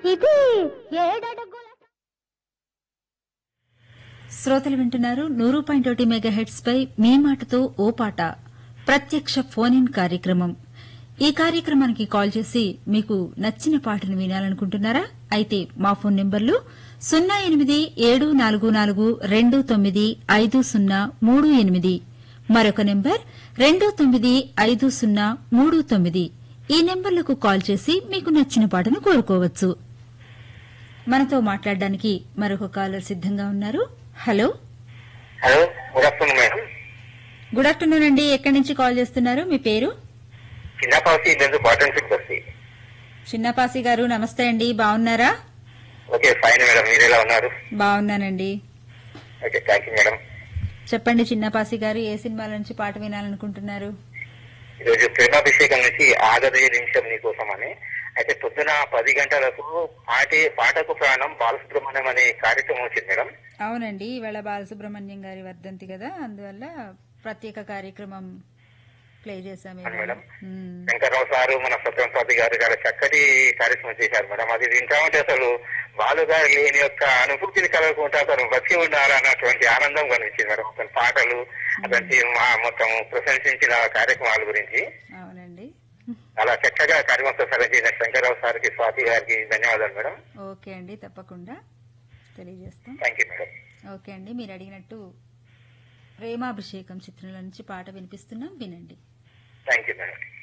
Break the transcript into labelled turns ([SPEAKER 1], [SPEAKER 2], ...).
[SPEAKER 1] ఇది ఏడడుగుల
[SPEAKER 2] శ్రోతలు వింటున్నారు నూరు పాయింట్ ఒకటి మెగా హెడ్స్ పై మీ మాటతో ఓ పాట ప్రత్యక్ష ఫోన్ ఇన్ కార్యక్రమం ఈ కార్యక్రమానికి కాల్ చేసి మీకు నచ్చిన పాటను వినాలనుకుంటున్నారా అయితే మా ఫోన్ నెంబర్లు సున్నా ఎనిమిది ఏడు నాలుగు నాలుగు రెండు తొమ్మిది ఐదు సున్నా మూడు ఎనిమిది మరొక నెంబర్ రెండు తొమ్మిది ఐదు సున్నా మూడు తొమ్మిది ఈ నెంబర్లకు కాల్ చేసి మీకు నచ్చిన పాటను కోరుకోవచ్చు మనతో మాట్లాడడానికి మరొక కాలర్ సిద్ధంగా ఉన్నారు hello
[SPEAKER 3] hello good afternoon madam
[SPEAKER 2] good afternoon అండి ఎక్కడి నుంచి కాల్ చేస్తున్నారు మీ పేరు
[SPEAKER 3] చిన్నపాసి బెందు బాటన్ ఫిట్ బస్సి
[SPEAKER 2] చిన్నపాసి గారు నమస్తే అండి బాగున్నారా
[SPEAKER 3] ఓకే ఫైన్ మేడం మీరు ఎలా ఉన్నారు
[SPEAKER 2] బాగున్నానండి
[SPEAKER 3] ఓకే థ్యాంక్ యూ మేడం
[SPEAKER 2] చెప్పండి చిన్నపాసి గారు ఏ సినిమాల నుంచి పాట వినాలనుకుంటున్నారు
[SPEAKER 3] ఈరోజు ప్రేమాభిషేకం నుంచి ఆగదయ నిమిషం నీకోసం అని అయితే పొద్దున పది గంటలకు పాటే పాటకు ప్రాణం బాలసుబ్రహ్మణ్యం అనే కార్యక్రమం వచ్చింది మేడం
[SPEAKER 2] అవునండి ఇవాళ బాలసుబ్రహ్మణ్యం గారి వర్ధంతి కదా అందువల్ల ప్రత్యేక కార్యక్రమం ప్లే చేశాము
[SPEAKER 3] అవును
[SPEAKER 2] ఇవాళ.
[SPEAKER 3] మేడం.
[SPEAKER 2] మ్మ్.
[SPEAKER 3] శంకర్రావు సారు మన సత్యం స్వాతి గారు చాలా చక్కటి కార్యక్రమం చేశారు మేడం అది వింటా ఉంటే అసలు బాలు గారు లేని యొక్క అనుభూతిని కలుగుకుంటే అతను బతికి ఉన్నారు అన్నటువంటి ఆనందం కనిపించింది మేడం అతని పాటలు అతని మా మొత్తం ప్రశంసించిన కార్యక్రమాల గురించి
[SPEAKER 2] అవునండి
[SPEAKER 3] అలా చక్కగా కార్యక్రమం సరించిన శంకర్రావు సార్కి స్వాతి గారికి ధన్యవాదాలు మేడం
[SPEAKER 2] ఓకే అండి తప్పకుండా తెలియజేస్తాం
[SPEAKER 3] థ్యాంక్ యూ మేడం
[SPEAKER 2] ఓకే అండి మీరు అడిగినట్టు ప్రేమాభిషేకం చిత్రంలో నుంచి పాట వినిపిస్తున్నాం వినండి
[SPEAKER 3] థ్యాంక్ యూ మేడం